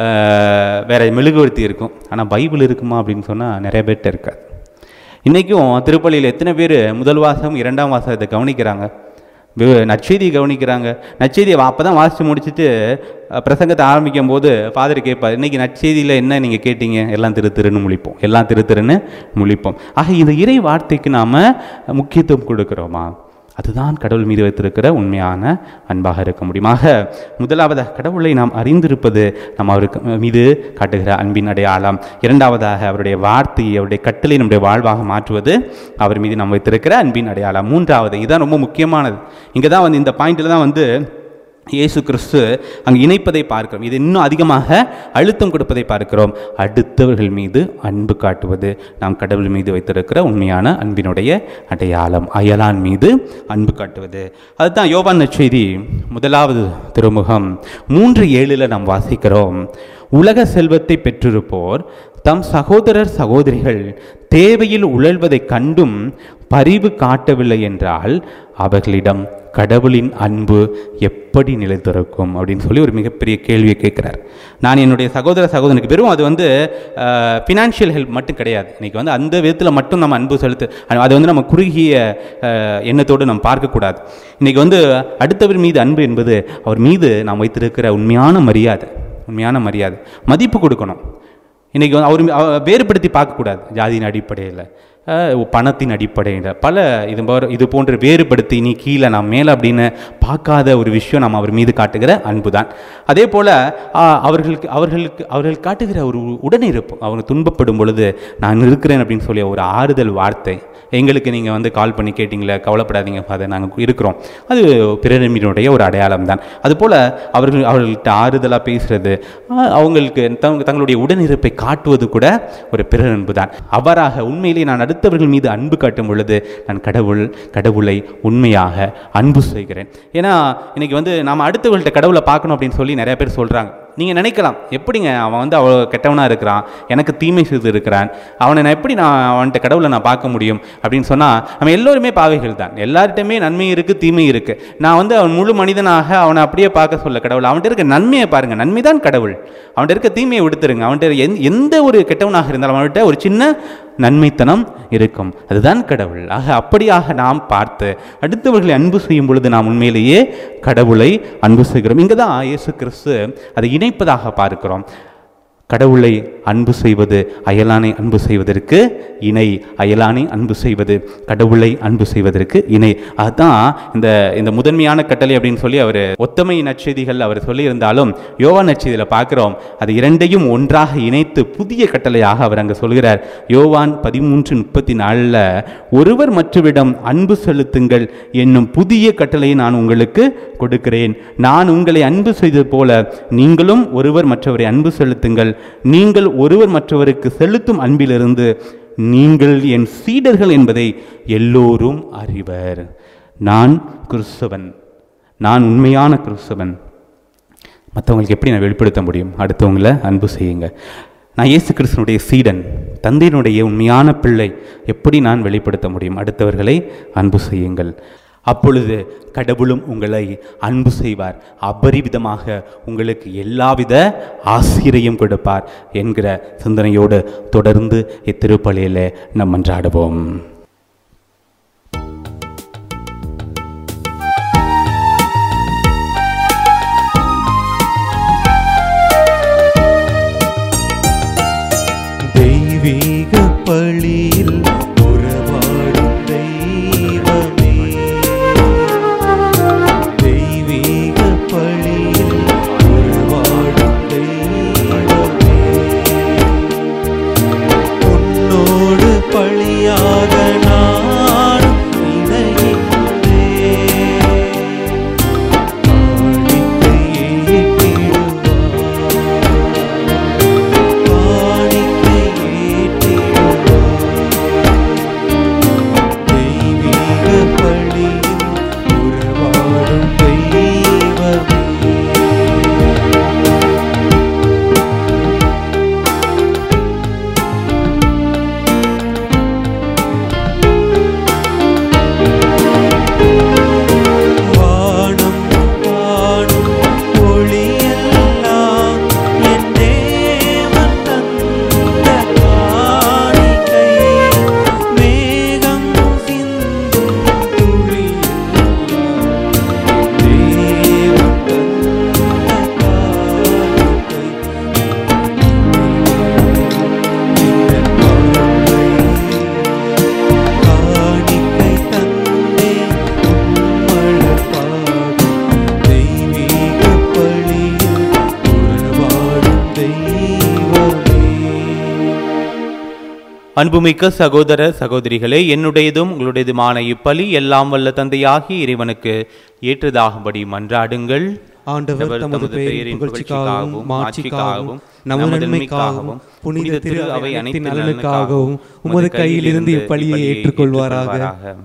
அஹ், வேற மெழுகுவர்த்தி இருக்கும் ஆனால் பைபிள் இருக்குமா அப்படின்னு சொன்னால் நிறைய பேர்கிட்ட இருக்காது இன்றைக்கும் திருப்பலியில் எத்தனை பேர் முதல் வாசகம் இரண்டாம் வாசகத்தை கவனிக்கிறாங்க வி- நற்செய்தியை கவனிக்கிறாங்க நற்செய்தியை அப்போ தான் வாசித்து முடிச்சுட்டு அஹ், பிரசங்கத்தை ஆரம்பிக்கும் போது ஃபாதர் கேட்பார் இன்னைக்கு நற்செய்தியில் என்ன நீங்கள் கேட்டீங்க எல்லாம் திரு திருன்னு முழிப்போம் எல்லாம் திரு திருன்னு முழிப்போம் ஆக இந்த இறை வார்த்தைக்கு நாம் முக்கியத்துவம் கொடுக்குறோமா அதுதான் கடவுள் மீது வைத்திருக்கிற உண்மையான அன்பாக இருக்க முடியும் ஆக முதலாவதாக கடவுளை நாம் அறிந்திருப்பது நம்ம அவருக்கு மீது காட்டுகிற அன்பின் அடையாளம் இரண்டாவதாக அவருடைய வார்த்தையை அவருடைய கட்டளை நம்முடைய வாழ்வாக மாற்றுவது அவர் மீது நாம் வைத்திருக்கிற அன்பின் அடையாளம் மூன்றாவது இதுதான் ரொம்ப முக்கியமானது இங்கே தான் வந்து இந்த பாயிண்டில் தான் வந்து இயேசு கிறிஸ்து அங்கு இணைப்பதை பார்க்கிறோம் இது இன்னும் அதிகமாக அழுத்தம் கொடுப்பதை பார்க்கிறோம் அடுத்தவர்கள் மீது அன்பு காட்டுவது நாம் கடவுள் மீது வைத்திருக்கிற உண்மையான அன்பினுடைய அடையாளம் அயலான் மீது அன்பு காட்டுவது அதுதான் யோவான் நற்செய்தி முதலாவது திருமுகம் மூன்று ஏழில் நாம் வாசிக்கிறோம் உலக செல்வத்தை பெற்றிருப்போர் தம் சகோதரர் சகோதரிகள் தேவையில் உழல்வதைக் கண்டும் பரிவு காட்டவில்லை என்றால் அவர்களிடம் கடவுளின் அன்பு எப்படி நிலைத்திருக்கும் அப்படின்னு சொல்லி ஒரு மிகப்பெரிய கேள்வியை கேட்குறார் நான் என்னுடைய சகோதர சகோதரனுக்கு வெறும் அது வந்து ஃபினான்ஷியல் ஹெல்ப் மட்டும் கிடையாது இன்னைக்கு வந்து அந்த விதத்தில் மட்டும் நம்ம அன்பு செலுத்து அது வந்து நம்ம குறுகிய அஹ், எண்ணத்தோடு நம்ம பார்க்கக்கூடாது இன்னைக்கு வந்து அடுத்தவர் மீது அன்பு என்பது அவர் மீது நாம் வைத்திருக்கிற உண்மையான மரியாதை உண்மையான மரியாதை மதிப்பு கொடுக்கணும் இன்றைக்கி வந்து அவர் அவ- வேறுபடுத்தி பார்க்கக்கூடாது ஜாதியின் அடிப்படையில் அஹ், பணத்தின் அடிப்படையில் பல இது போற இது போன்ற வேறுபடுத்தி நீ கீழே நான் மேலே அப்படின்னு பார்க்காத ஒரு விஷயம் நம்ம அவர் மீது காட்டுகிற அன்பு தான் அதே போல் அவர்களுக்கு அவர்களுக்கு அவர்கள் காட்டுகிற ஒரு உடனிருப்பு அவங்க துன்பப்படும் பொழுது நான் இருக்கிறேன் அப்படின்னு சொல்லி ஒரு ஆறுதல் வார்த்தை எங்களுக்கு நீங்கள் வந்து கால் பண்ணி கேட்டிங்களே கவலைப்படாதீங்க ஃபாதர் நாங்கள் இருக்கிறோம் அது பிறரினுடைய ஒரு அடையாளம் தான் அதுபோல் அவர்கள் அவர்கள்ட்ட ஆறுதலாக பேசுறது ஆஹ், அவங்களுக்கு தங்க தங்களுடைய உடனிருப்பை காட்டுவது கூட ஒரு பிறர் அன்பு தான் அவ்வாறாக உண்மையிலே நான் அடுத்தவர்கள் மீது அன்பு காட்டும் பொழுது நான் கடவுள் கடவுளை உண்மையாக அன்பு செய்கிறேன் ஏன்னா இன்னைக்கு வந்து நாம் அடுத்தவர்கள்ட்ட கடவுளை பார்க்கணும் அப்படின்னு சொல்லி நிறைய பேர் சொல்கிறாங்க நீங்கள் நினைக்கலாம் எப்படிங்க அவன் வந்து அவ்வளோ கெட்டவனாக இருக்கிறான் எனக்கு தீமை செய்து இருக்கிறான் அவனை நான் எப்படி நான் அவன்கிட்ட கடவுளை நான் பார்க்க முடியும் அப்படின்னு சொன்னால் நம்ம எல்லோருமே பாவைகள் தான் எல்லார்கிட்டையுமே நன்மை இருக்குது தீமை இருக்குது நான் வந்து அவன் முழு மனிதனாக அவனை அப்படியே பார்க்க சொல்ல கடவுள் அவன்கிட்ட இருக்க நன்மையை பாருங்கள் நன்மை தான் கடவுள் அவன்கிட்ட இருக்க தீமையை விடுத்துருங்க அவன்கிட்ட எந்த எந்த ஒரு கெட்டவனாக இருந்தாலும் அவன்கிட்ட ஒரு சின்ன நன்மைத்தனம் இருக்கும் அதுதான் கடவுள் ஆக அப்படியாக நாம் பார்த்து அடுத்தவர்களை அன்பு செய்யும் பொழுது நாம் உண்மையிலேயே கடவுளை அன்பு செய்கிறோம் இங்கே தான் இயேசு கிறிஸ்து அதை இணைப்பதாக பார்க்கிறோம் கடவுளை அன்பு செய்வது அயலானை அன்பு செய்வதற்கு இணை அயலானை அன்பு செய்வது கடவுளை அன்பு செய்வதற்கு இணை அதுதான் இந்த இந்த முதன்மையான கட்டளை அப்படின்னு சொல்லி அவர் ஒத்தமை நற்செய்திகள் அவர் சொல்லியிருந்தாலும் யோவா நற்செய்தியில் பார்க்குறோம் அது இரண்டையும் ஒன்றாக இணைத்து புதிய கட்டளையாக அவர் அங்கே சொல்கிறார் யோவான் பதிமூன்று முப்பத்தி நாலில் ஒருவர் மற்றவரிடம் அன்பு செலுத்துங்கள் என்னும் புதிய கட்டளையை நான் உங்களுக்கு கொடுக்கிறேன் நான் உங்களை அன்பு செய்தது போல நீங்களும் ஒருவர் மற்றவரை அன்பு செலுத்துங்கள் நீங்கள் ஒருவர் மற்றவருக்கு செலுத்தும் அன்பிலிருந்து நீங்கள் என் சீடர்கள் என்பதை எல்லோரும் அறிவர் நான் கிறிஸ்தவன் நான் உண்மையான கிறிஸ்தவன் மற்றவங்களுக்கு எப்படி நான் வெளிப்படுத்த முடியும் அடுத்தவங்கள அன்பு செய்யுங்க நான் இயேசு கிறிஸ்தனுடைய சீடன் தந்தையினுடைய உண்மையான பிள்ளை எப்படி நான் வெளிப்படுத்த முடியும் அடுத்தவர்களை அன்பு செய்யுங்கள் அப்பொழுது கடவுளும் உங்களை அன்பு செய்வார் அபரிவிதமாக உங்களுக்கு எல்லாவித ஆசிரியம் கொடுப்பார் என்கிற சிந்தனையோடு தொடர்ந்து இத்திருப்பலியில் நம் மன்றாடுவோம் தெய்வீக பழியில் உறவாடும் தெய்வமே தெய்வீக பழியில் உறவாடும் தெய்வமே உன்னோடு பழியாக அன்புமிக்க சகோதர சகோதரிகளே என்னுடையதும் உங்களுடையதுமான இப்பலி எல்லாம் வல்ல தந்தையாகி இறைவனுக்கு ஏற்றதாகும்படி மன்றாடுங்கள் ஆண்டவர் தமது பெயரின் புகழ்ச்சிக்காகவும் மாட்சிக்காகவும் நமது நன்மைக்காகவும் புனித திரு அவை அனைத்து நலனுக்காகவும் உமது கையில் இருந்து இப்பலியை ஏற்றுக்கொள்வாராக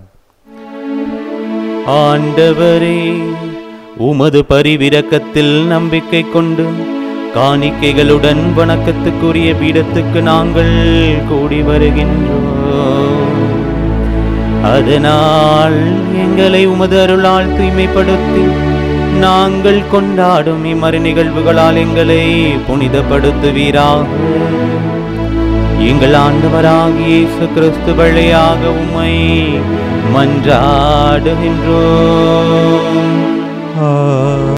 ஆண்டவரே உமது பரிவிரக்கத்தில் நம்பிக்கை கொண்டு காணிக்கைகளுடன் வணக்கத்துக்குரிய பீடத்துக்கு நாங்கள் கூடி வருகின்றோம் அதனால் எங்களை உமது அருளால் தூய்மைப்படுத்தி நாங்கள் கொண்டாடும் இம்மறு நிகழ்வுகளால் எங்களை புனிதப்படுத்துவீராக எங்கள் ஆண்டவராகிய இயேசு கிறிஸ்து வழியாக உம்மை மன்றாடுகின்றோம் ஆ